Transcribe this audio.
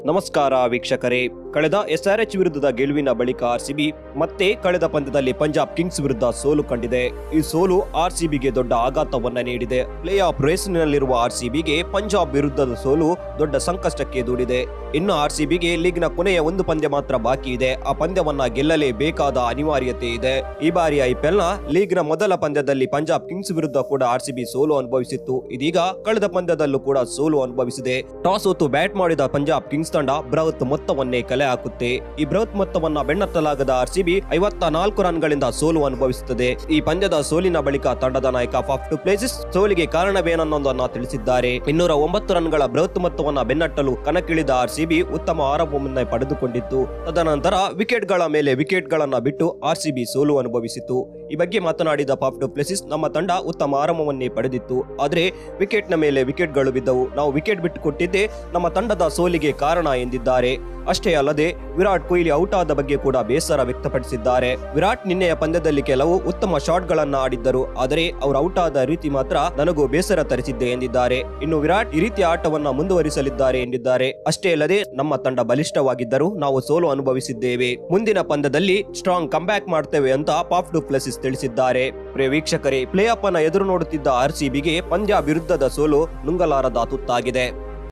ನಮಸ್ಕಾರ ವೀಕ್ಷಕರೇ ಕಳೆದ ಎಸ್ಆರ್ಎಚ್ ವಿರುದ್ಧದ ಗೆಲುವಿನ ಬಳಿಕ ಆರ್ಸಿಬಿ ಮತ್ತೆ ಕಳೆದ ಪಂದ್ಯದಲ್ಲಿ ಪಂಜಾಬ್ ಕಿಂಗ್ಸ್ ವಿರುದ್ಧ ಸೋಲು ಕಂಡಿದೆ ಈ ಸೋಲು ಆರ್ಸಿಬಿಗೆ ದೊಡ್ಡ ಆಘಾತವನ್ನ ನೀಡಿದೆ ಪ್ಲೇ ಆಫ್ ರೇಸ್ನಲ್ಲಿರುವ ಆರ್ಸಿಬಿಗೆ ಪಂಜಾಬ್ ವಿರುದ್ಧದ ಸೋಲು ದೊಡ್ಡ ಸಂಕಷ್ಟಕ್ಕೆ ದೂಡಿದೆ ಇನ್ನು ಆರ್ಸಿಬಿಗೆ ಲೀಗ್ನ ಕೊನೆಯ ಒಂದು ಪಂದ್ಯ ಮಾತ್ರ ಬಾಕಿ ಇದೆ ಆ ಪಂದ್ಯವನ್ನ ಗೆಲ್ಲಲೇಬೇಕಾದ ಅನಿವಾರ್ಯತೆ ಇದೆ ಈ ಬಾರಿ ಐಪಿಎಲ್ನ ಲೀಗ್ನ ಮೊದಲ ಪಂದ್ಯದಲ್ಲಿ ಪಂಜಾಬ್ ಕಿಂಗ್ಸ್ ವಿರುದ್ಧ ಕೂಡ ಆರ್ಸಿಬಿ ಸೋಲು ಅನುಭವಿಸಿತ್ತು ಇದೀಗ ಕಳೆದ ಪಂದ್ಯದಲ್ಲೂ ಕೂಡ ಸೋಲು ಅನುಭವಿಸಿದೆ ಟಾಸ್ ಹೊತ್ತು ಬ್ಯಾಟ್ ಮಾಡಿದ ಪಂಜಾಬ್ ಕಿಂಗ್ಸ್ ತಂಡ ಬೃಹತ್ ಮೊತ್ತವನ್ನೇ ಕಲೆ ಹಾಕುತ್ತೆ ಈ ಬೃಹತ್ ಮೊತ್ತವನ್ನ ಬೆನ್ನತ್ತಲಾಗದ ಆರ್ಸಿಬಿ ಐವತ್ತ ನಾಲ್ಕು ರನ್ಗಳಿಂದ ಸೋಲು ಅನುಭವಿಸುತ್ತದೆ ಈ ಪಂದ್ಯದ ಸೋಲಿನ ಬಳಿಕ ತಂಡದ ನಾಯಕ ಫಾಫ್ ಟು ಪ್ಲೇಸಸ್ ಸೋಲಿಗೆ ಕಾರಣವೇನನ್ನೊಂದನ್ನ ತಿಳಿಸಿದ್ದಾರೆ ಇನ್ನೂರ ಒಂಬತ್ತು ರನ್ಗಳ ಬೃಹತ್ ಮೊತ್ತವನ್ನ ಬೆನ್ನಟ್ಟಲು ಕಣಕ್ಕಿಳಿದ ಆರ್ಸಿಬಿ ಉತ್ತಮ ಆರಂಭವನ್ನ ಪಡೆದುಕೊಂಡಿತ್ತು ತದನಂತರ ವಿಕೆಟ್ಗಳ ಮೇಲೆ ವಿಕೆಟ್ಗಳನ್ನ ಬಿಟ್ಟು ಆರ್ಸಿಬಿ ಸೋಲು ಅನುಭವಿಸಿತು ಈ ಬಗ್ಗೆ ಮಾತನಾಡಿದ ಫಾಫ್ ಟು ಪ್ಲೇಸಸ್ ನಮ್ಮ ತಂಡ ಉತ್ತಮ ಆರಂಭವನ್ನೇ ಪಡೆದಿತ್ತು ಆದರೆ ವಿಕೆಟ್ನ ಮೇಲೆ ವಿಕೆಟ್ಗಳು ಬಿದ್ದವು ನಾವು ವಿಕೆಟ್ ಬಿಟ್ಟು ಕೊಟ್ಟಿದ್ದೇ ನಮ್ಮ ತಂಡದ ಸೋಲಿಗೆ ಕಾರಣ ಎಂದಿದ್ದಾರೆ ಅಷ್ಟೇ ಅಲ್ಲದೆ ವಿರಾಟ್ ಕೊಹ್ಲಿ ಔಟ್ ಆದ ಬಗ್ಗೆ ಕೂಡ ಬೇಸರ ವ್ಯಕ್ತಪಡಿಸಿದ್ದಾರೆ ವಿರಾಟ್ ನಿನ್ನೆಯ ಪಂದ್ಯದಲ್ಲಿ ಕೆಲವು ಉತ್ತಮ ಶಾಟ್ಗಳನ್ನ ಆಡಿದ್ದರು ಆದರೆ ಅವರು ಔಟ್ ಆದ ರೀತಿ ಮಾತ್ರ ನನಗೂ ಬೇಸರ ತರಿಸಿದ್ದೆ ಎಂದಿದ್ದಾರೆ ಇನ್ನು ವಿರಾಟ್ ಈ ರೀತಿಯ ಆಟವನ್ನ ಮುಂದುವರಿಸಲಿದ್ದಾರೆ ಎಂದಿದ್ದಾರೆ ಅಷ್ಟೇ ಅಲ್ಲದೆ ನಮ್ಮ ತಂಡ ಬಲಿಷ್ಠವಾಗಿದ್ದರೂ ನಾವು ಸೋಲು ಅನುಭವಿಸಿದ್ದೇವೆ ಮುಂದಿನ ಪಂದ್ಯದಲ್ಲಿ ಸ್ಟ್ರಾಂಗ್ ಕಂಬ್ಯಾಕ್ ಮಾಡ್ತೇವೆ ಅಂತ ಪಾಫ್ ಡು ಪ್ಲಸಿಸ್ ತಿಳಿಸಿದ್ದಾರೆ ಪ್ರಿಯ ವೀಕ್ಷಕರೇ ಪ್ಲೇ ಆಫ್ ಅನ್ನ ಎದುರು ನೋಡುತ್ತಿದ್ದ ಆರ್ಸಿಬಿಗೆ ಪಂದ್ಯ ವಿರುದ್ಧದ ಸೋಲು ನುಂಗಲಾರದ ತುತ್ತಾಗಿದೆ